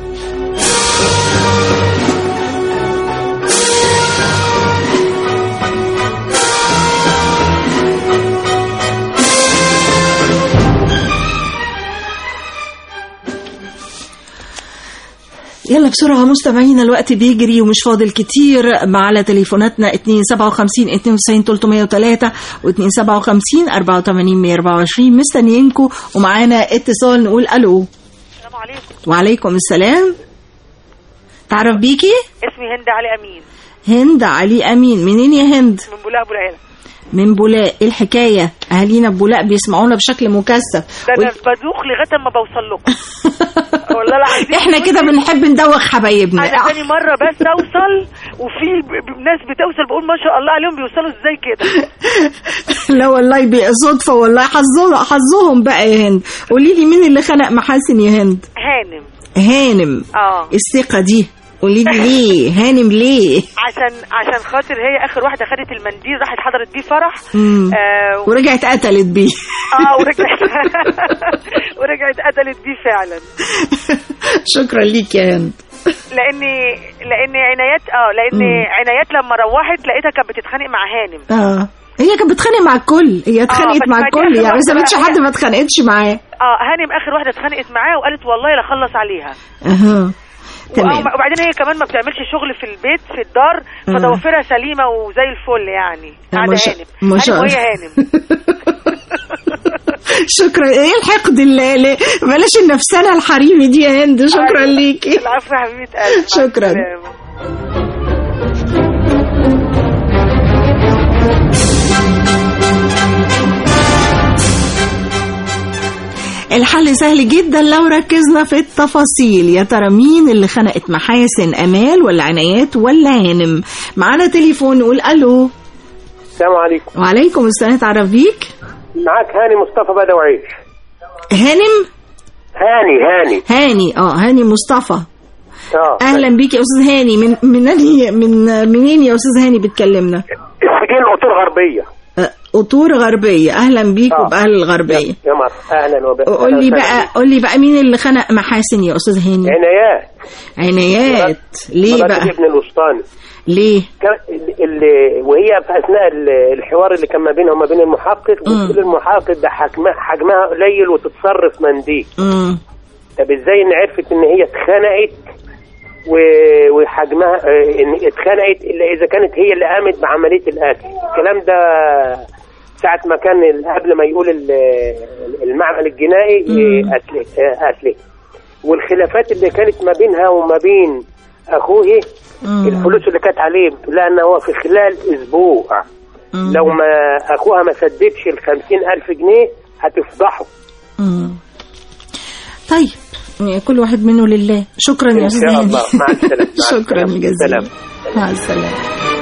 يلا بسرعة مستمعينا الوقت بيجري ومش فاضل كتير مع على تليفوناتنا 257 92 303 و 257 84 124 مستنيينكم ومعانا اتصال نقول الو السلام عليكم وعليكم السلام تعرف بيكي اسمي هند علي امين هند علي امين منين يا هند من بولاق ابو العيله من بولاق ايه الحكايه اهالينا بولاق بيسمعونا بشكل مكثف ده انا بدوخ لغايه ما بوصل لكم والله العظيم احنا كده بنحب ندوخ حبايبنا انا تاني مره بس اوصل وفي ب- ب- ناس بتوصل بقول ما شاء الله عليهم بيوصلوا ازاي كده لا والله بي- صدفه والله حظهم حظهم بقى يا هند قولي لي مين اللي خلق محاسن يا هند هانم هانم اه الثقه دي قولي لي ليه هانم ليه عشان عشان خاطر هي اخر واحده خدت المنديل راحت حضرت بيه فرح مم. آه و- ورجعت قتلت بيه اه ورجعت ورجعت قتلت بيه فعلا شكرا ليك يا هند لاني لان عنايات اه لان مم. عنايات لما روحت لقيتها كانت بتتخانق مع هانم اه هي كانت بتتخانق مع الكل هي اتخانقت بس مع ما دي الكل آخر يعني ما واحدة سابتش بقى. حد ما اتخانقتش معاه اه هانم اخر واحده اتخانقت معاه وقالت والله لا خلص عليها اها تمام وآه، وبعدين هي كمان ما بتعملش شغل في البيت في الدار آه. فضوافرها سليمه وزي الفل يعني آه، قاعده ما شاء- هانم ما شاء هانم وهي الله. هانم شكرا ايه الحقد اللي اللي- بلاش النفسانه الحريمي دي يا هند شكرا أيوة. ليكي العفو يا حبيبه قلبي مع شكراً. السلامة. الحل سهل جدا لو ركزنا في التفاصيل يا ترى مين اللي خنقت محاسن امال ولا عنايات ولا هانم معانا تليفون نقول الو السلام عليكم وعليكم السلام تعرف بيك معاك هاني مصطفى بدوي هانم هاني هاني هاني اه هاني مصطفى اه اهلا بيك يا استاذ هاني من من أنهي- من منين يا استاذ هاني بتكلمنا السجين عطور غربيه آه، قطور غربيه اهلا بيك آه. وباهل الغربيه يا مر اهلا وسهلا قول لي بقى قول لي بقى مين اللي خنق محاسن يا استاذ هاني عنايات عنايات ليه مرات بقى ابن الوسطاني ليه كان- اللي وهي في اثناء ال- الحوار اللي كان ما بينها وما بين المحقق بتقول المحقق ده حجمها حجمها قليل وتتصرف منديل امم طب ازاي ان عرفت ان هي اتخنقت و- وحجمها آه، ان اتخنقت الا اذا كانت هي اللي قامت بعمليه القتل الكلام ده ساعه ما كان ال- قبل ما يقول ال- المعمل الجنائي مم. آه، قتله آه، قتله والخلافات اللي كانت ما بينها وما بين اخوه الفلوس اللي كانت عليه لان هو في خلال اسبوع لو ما اخوها ما سددش ال ألف جنيه هتفضحه مم. طيب يعني كل واحد منه لله شكرا يا إن استاذ شاء هاني. الله. مع السلامة. مع شكرا السلامة. جزيلا سلام. مع السلامه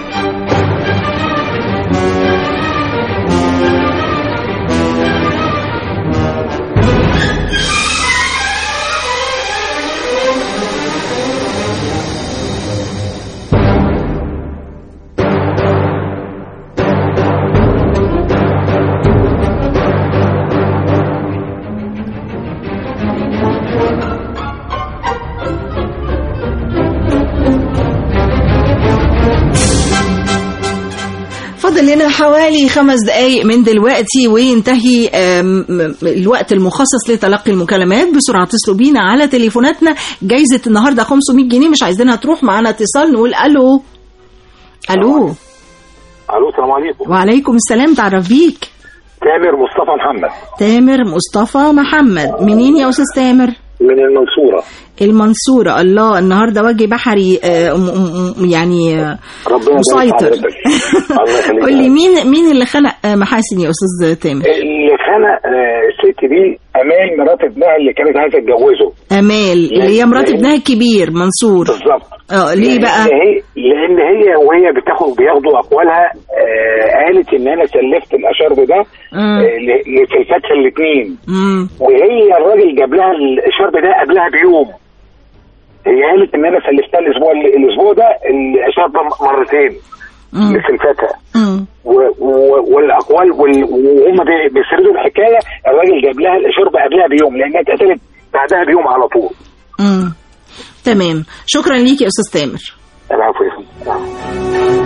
فاضل لنا حوالي خمس دقايق من دلوقتي وينتهي آم، م- الوقت المخصص لتلقي المكالمات بسرعة اتصلوا بينا على تليفوناتنا جايزة النهاردة 500 جنيه مش عايزينها تروح معانا اتصال نقول ألو ألو الو السلام عليكم وعليكم السلام تعرف بيك تامر مصطفى محمد تامر مصطفى محمد منين يا أستاذ تامر من المنصوره المنصورة الله النهاردة وجه بحري آه، م- م- يعني آه، ربنا يبارك مسيطر حضرتك. الله يخليك قول لي مين مين اللي خلق آه، محاسن يا أستاذ تامر اللي خنق آه، الست دي امال مرات ابنها اللي كانت عايزه تتجوزه امال اللي هي مرات ابنها الكبير منصور بالظبط اه ليه بقى لان هي لان هي وهي بتاخد بياخدوا اقوالها آه قالت ان انا سلفت الاشرب ده مم. آه ل- لسلفتها الاثنين مم. وهي الراجل جاب لها الاشرب ده قبلها بيوم هي قالت ان انا سلفتها الاسبوع الاسبوع ده الاشرب ده مرتين مم. لسلفتها مم. و- و- والاقوال وال- وهم بي- بيسردوا الحكايه الراجل جاب لها الاشرب قبلها بيوم لانها اتقتلت بعدها بيوم على طول مم. تمام شكرا ليك يا استاذ تامر العفو يا فندم.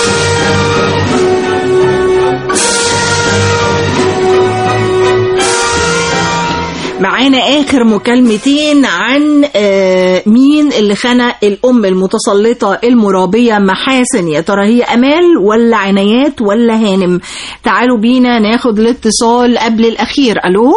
معانا اخر مكالمتين عن آه، مين اللي خنق الام المتسلطه المرابيه محاسن يا ترى هي امال ولا عنايات ولا هانم تعالوا بينا ناخد الاتصال قبل الاخير الو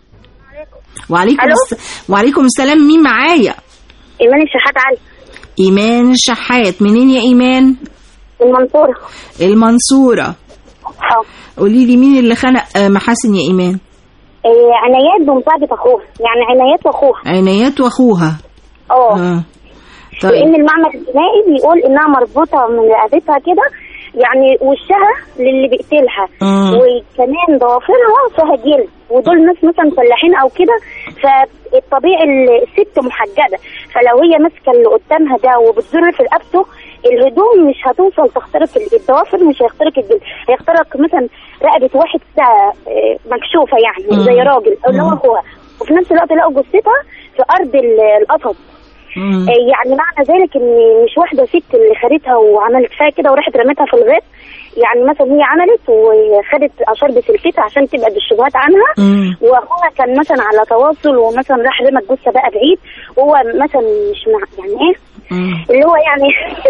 وعليكم ألو؟ الس... وعليكم السلام مين معايا ايمان الشحات علي ايمان الشحات منين يا ايمان المنصورة المنصوره اه قولي لي مين اللي خنق آه، محاسن يا ايمان إيه، عنايات بمساعدة اخوها يعني عنايات واخوها عنايات واخوها اه آه. لان المعمل الجنائي بيقول انها مربوطة من رقبتها كده يعني وشها للي بيقتلها مم. وكمان ضوافرها فيها جلد ودول ناس مثلا فلاحين او كده فالطبيعي ال- الست محجبه فلو هي ماسكه اللي قدامها ده وبتزر في رقبته الهدوم مش هتوصل تخترق ال- الضوافر مش هيخترق الجلد هيخترق مثلا رقبه واحد كده آه، مكشوفه يعني مم. زي راجل اللي هو اخوها وفي نفس الوقت لقوا جثتها في ارض ال- القصب آه، يعني معنى ذلك ان مش واحده ست اللي خدتها وعملت فيها كده وراحت رمتها في الغيط يعني مثلا هي عملت وخدت اشار بسلفتها عشان تبعد الشبهات عنها واخوها كان مثلا على تواصل ومثلا راح رمى الجثه بقى بعيد وهو مثلا مش مع يعني ايه اللي هو يعني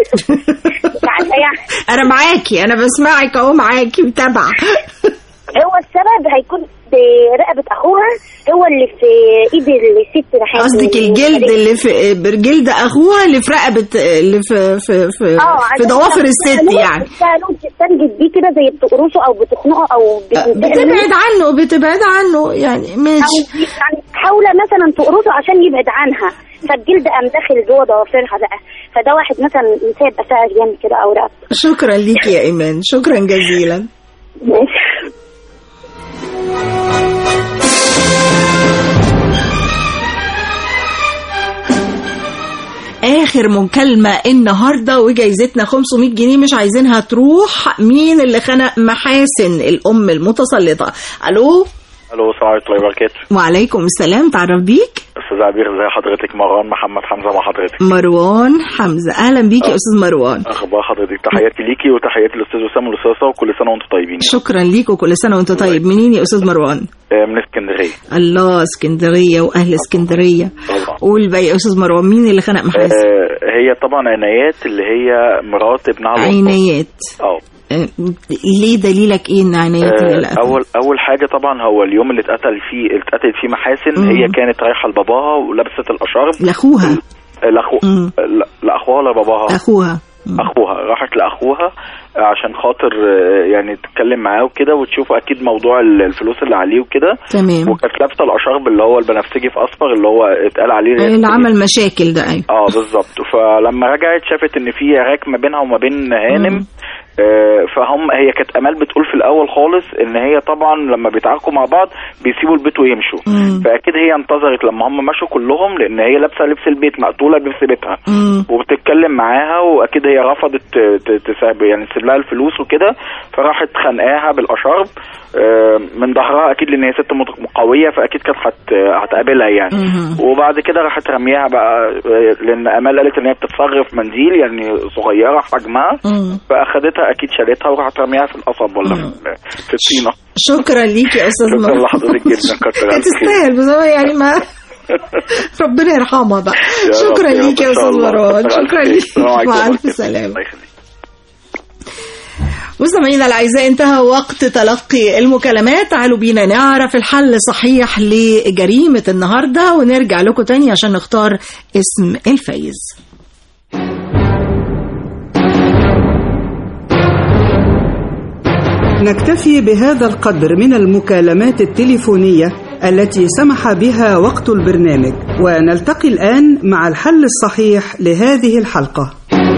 مش عارفه يعني انا معاكي انا بسمعك اهو معاكي متابعه هو السبب هيكون برقبه اخوها هو اللي في ايد الست رحمة قصدك الجلد اللي في جلد اخوها اللي في رقبه اللي في في في, في ضوافر الست يعني بتستنجد بيه كده زي بتقرصه او بتخنقه او بتبعد عنه بتبعد عنه يعني ماشي أو يعني حاولة مثلا تقرصه عشان يبعد عنها فالجلد قام داخل جوه ضوافرها بقى فده واحد مثلا مثال يبقى فيها جامد كده او رقبته شكرا ليك يا ايمان شكرا جزيلا اخر مكالمه النهارده وجايزتنا 500 جنيه مش عايزينها تروح مين اللي خنق محاسن الام المتسلطه الو الو السلام عليكم ورحمه الله وبركاته وعليكم السلام تعرف بيك استاذ عبير ازي حضرتك مروان محمد حمزه مع حضرتك مروان حمزه اهلا بيك يا استاذ مروان اخبار حضرتك تحياتي ليكي وتحياتي للاستاذ وسام والاستاذه وكل سنه وانتم طيبين شكرا ليك وكل سنه وانت طيب منين يا استاذ مروان آه، من اسكندريه الله اسكندريه واهل اسكندريه طبعا قول بقى يا استاذ مروان مين اللي خنق محاسن آه، هي طبعا عنايات اللي هي مرات ابنها الوسطى. عينيات اه آه، ليه دليلك ايه ان عنايات هي اللي آه، اول اول حاجه طبعا هو اليوم اللي اتقتل فيه اللي اتقتلت فيه محاسن مم. هي كانت رايحه لباباها ولبست الاشارب لاخوها لاخو لا- لاخوها ولا باباها اخوها اخوها راحت لاخوها عشان خاطر آه، يعني تتكلم معاه وكده وتشوف اكيد موضوع ال- الفلوس اللي عليه وكده تمام وكانت لابسه الاشارب اللي هو البنفسجي في اصفر اللي هو اتقال عليه اللي عمل مشاكل ده ايوه اه بالظبط فلما رجعت شافت ان في عراك ما بينها وما بين هانم آه، فهم هي كانت امال بتقول في الاول خالص ان هي طبعا لما بيتعاركوا مع بعض بيسيبوا البيت ويمشوا مم. فاكيد هي انتظرت لما هم مشوا كلهم لان هي لابسه لبس البيت مقتوله بلبس بيتها مم. وبتتكلم معاها واكيد هي رفضت ت- ت- تساب يعني تسيب لها الفلوس وكده فراحت خانقاها بالاشارب آه، من ظهرها اكيد لان هي ست مت- قويه فاكيد كانت هت- هتقابلها يعني مهم. وبعد كده راحت رميها بقى آه، لان امال قالت ان هي بتتصرف منديل يعني صغيره حجمها مم. فاخدتها اكيد شالتها وراحت رميها في القصب ولا في في الطينه شكرا ليك يا استاذ شكرا مروان لحضرتك جدا كتر ألف خير. تستاهل بس هو يعني ما ربنا يرحمها بقى يا شكرا رب، يا ليك رب، يا إن شاء استاذ الله. مروان كتر ألف شكرا خير. ليك السلام عليكم مع ورحمة الف الله. سلامه الله يخليك. مستمعينا الاعزاء انتهى وقت تلقي المكالمات تعالوا بينا نعرف الحل الصحيح لجريمه النهارده ونرجع لكم تاني عشان نختار اسم الفايز نكتفي بهذا القدر من المكالمات التليفونية التي سمح بها وقت البرنامج ونلتقي الآن مع الحل الصحيح لهذه الحلقة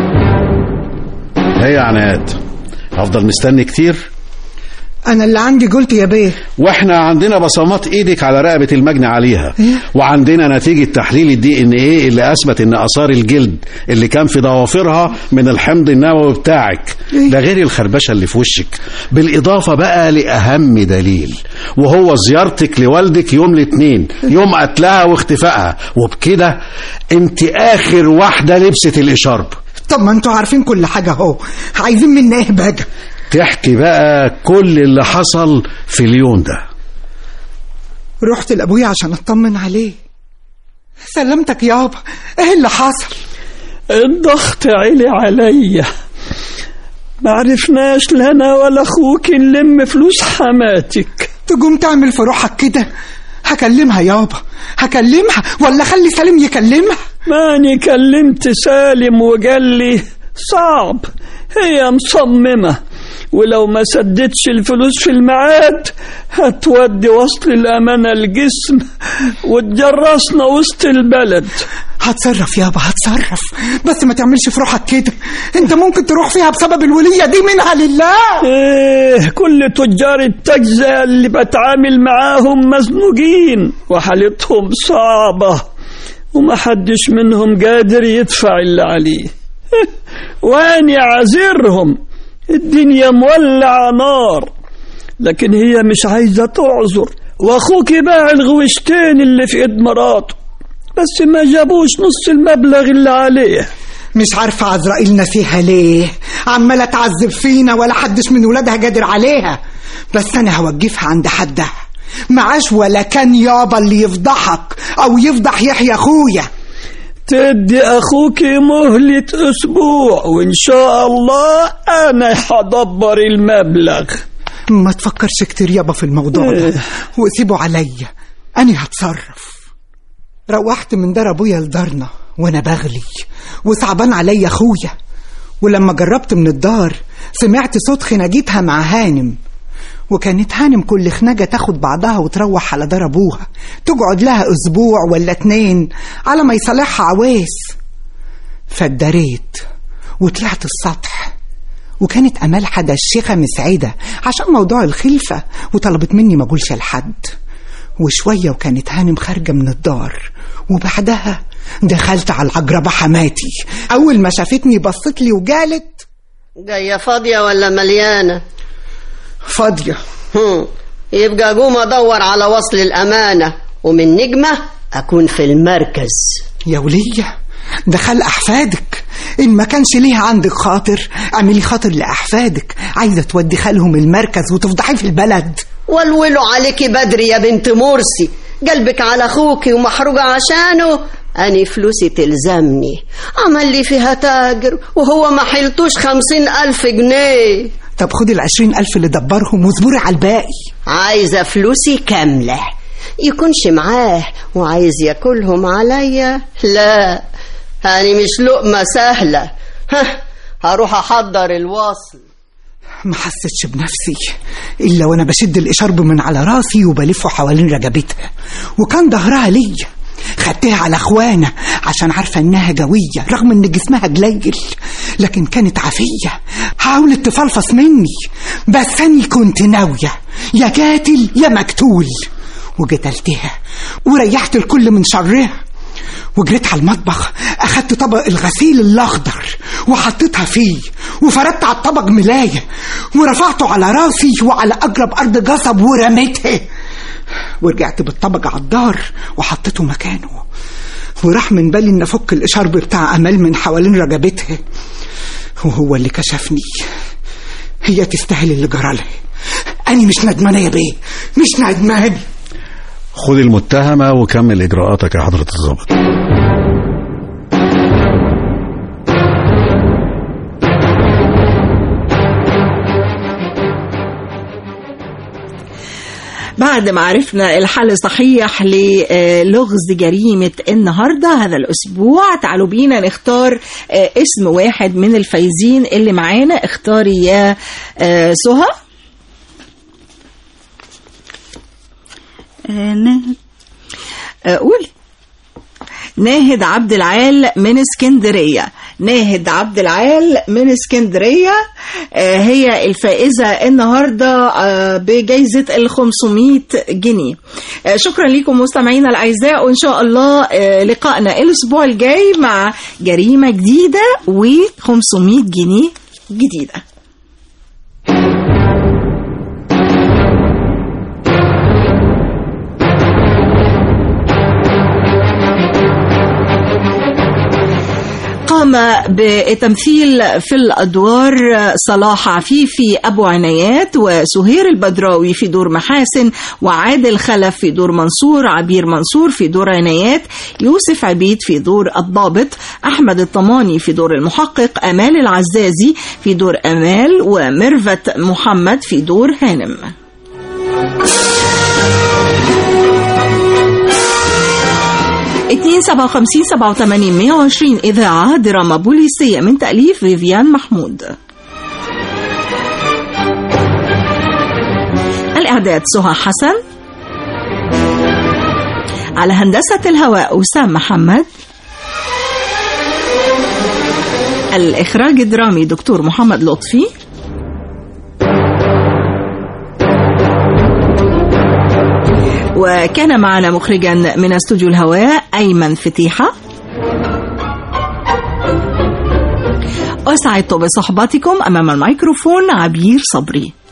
هي عنايات هفضل مستني كتير انا اللي عندي قلت يا بيه واحنا عندنا بصمات ايدك على رقبه المجني عليها وعندنا نتيجه تحليل الدي ان ايه اللي اثبت ان اثار الجلد اللي كان في ضوافرها من الحمض النووي بتاعك ده غير الخربشه اللي في وشك بالاضافه بقى لاهم دليل وهو زيارتك لوالدك يوم الاثنين يوم قتلها واختفائها وبكده انت اخر واحده لبست الاشارب طب ما انتوا عارفين كل حاجه اهو عايزين مني ايه بقى تحكي بقى كل اللي حصل في اليوم ده رحت لابويا عشان اطمن عليه سلمتك يابا ايه اللي حصل الضغط عالي عليا ما عرفناش لنا ولا اخوك نلم فلوس حماتك تقوم تعمل في روحك كده هكلمها يابا هكلمها ولا خلي سالم يكلمها ماني كلمت سالم وقال لي صعب هي مصممة ولو ما سدتش الفلوس في الميعاد هتودي وصل الأمانة الجسم وتجرسنا وسط البلد هتصرف يابا هتصرف بس ما تعملش في روحك كده انت ممكن تروح فيها بسبب الولية دي منها لله ايه كل تجار التجزئة اللي بتعامل معاهم مزنوقين وحالتهم صعبة ومحدش منهم قادر يدفع اللي عليه واني عذرهم الدنيا مولعة نار لكن هي مش عايزة تعذر واخوك باع الغوشتين اللي في ايد مراته بس ما جابوش نص المبلغ اللي عليه مش عارفة عزرائيل نسيها ليه عمالة تعذب فينا ولا حدش من ولادها قادر عليها بس أنا هوقفها عند حدها معاش ولا كان يابا اللي يفضحك أو يفضح يحيى أخويا تدي أخوك مهلة أسبوع وإن شاء الله أنا هدبر المبلغ ما تفكرش كتير يابا في الموضوع ده وسيبه عليا أنا هتصرف روحت من دار أبويا لدارنا وأنا بغلي وصعبان عليا أخويا ولما جربت من الدار سمعت صوت خناجتها مع هانم وكانت هانم كل خناجة تاخد بعضها وتروح على دار أبوها تقعد لها أسبوع ولا اتنين على ما يصالحها عويس فاتدريت وطلعت السطح وكانت أمال حدا الشيخة مسعدة عشان موضوع الخلفة وطلبت مني ما أقولش لحد وشوية وكانت هانم خارجة من الدار وبعدها دخلت على العجربة حماتي أول ما شافتني بصت لي وقالت جاية فاضية ولا مليانة؟ فاضية هم. يبقى أقوم أدور على وصل الأمانة ومن نجمة أكون في المركز يا ولية ده خلق أحفادك إن ما كانش ليها عندك خاطر اعملي خاطر لأحفادك عايزة تودي خالهم المركز وتفضحي في البلد ولولوا عليكي بدري يا بنت مرسي قلبك على أخوكي ومحروقة عشانه أني فلوسي تلزمني عمل لي فيها تاجر وهو ما حلتوش خمسين ألف جنيه طب خدي العشرين ألف اللي دبرهم واصبري على الباقي عايزة فلوسي كاملة يكونش معاه وعايز ياكلهم عليا لا أنا مش لقمة سهلة ها هروح أحضر الوصل ما حسيتش بنفسي إلا وأنا بشد الإشارب من على راسي وبلفه حوالين رقبتها وكان ظهرها ليا خدتها على اخوانا عشان عارفه انها جويه رغم ان جسمها قليل لكن كانت عافيه حاولت تفلفص مني بس اني كنت ناويه يا قاتل يا مقتول وقتلتها وريحت الكل من شرها وجريت على المطبخ اخدت طبق الغسيل الاخضر وحطيتها فيه وفردت على الطبق ملايه ورفعته على راسي وعلى اقرب ارض قصب ورميتها ورجعت بالطبق على الدار وحطيته مكانه وراح من بالي ان افك الاشارب بتاع امال من حوالين رقبتها وهو اللي كشفني هي تستاهل اللي جرالها انا مش ندمانه يا بيه مش ندمان خد المتهمة وكمل إجراءاتك يا حضرة الضابط بعد ما عرفنا الحل الصحيح للغز جريمة النهاردة هذا الأسبوع تعالوا بينا نختار اسم واحد من الفايزين اللي معانا اختاري يا سهى قولي ناهد عبد العال من اسكندرية ناهد عبد العال من اسكندرية هي الفائزة النهاردة بجائزة ال 500 جنيه شكرا لكم مستمعينا الأعزاء وإن شاء الله لقائنا الأسبوع الجاي مع جريمة جديدة و 500 جنيه جديدة قام بتمثيل في الأدوار صلاح عفيفي أبو عنايات وسهير البدراوي في دور محاسن وعادل خلف في دور منصور عبير منصور في دور عنايات يوسف عبيد في دور الضابط أحمد الطماني في دور المحقق أمال العزازي في دور أمال وميرفت محمد في دور هانم اتنين سبعة وخمسين سبعة وثمانين مية وعشرين إذاعة دراما بوليسية من تأليف فيفيان محمود الإعداد سهى حسن على هندسة الهواء أسام محمد الإخراج الدرامي دكتور محمد لطفي وكان معنا مخرجا من استوديو الهواء أيمن فتيحة أسعدت بصحبتكم أمام الميكروفون عبير صبري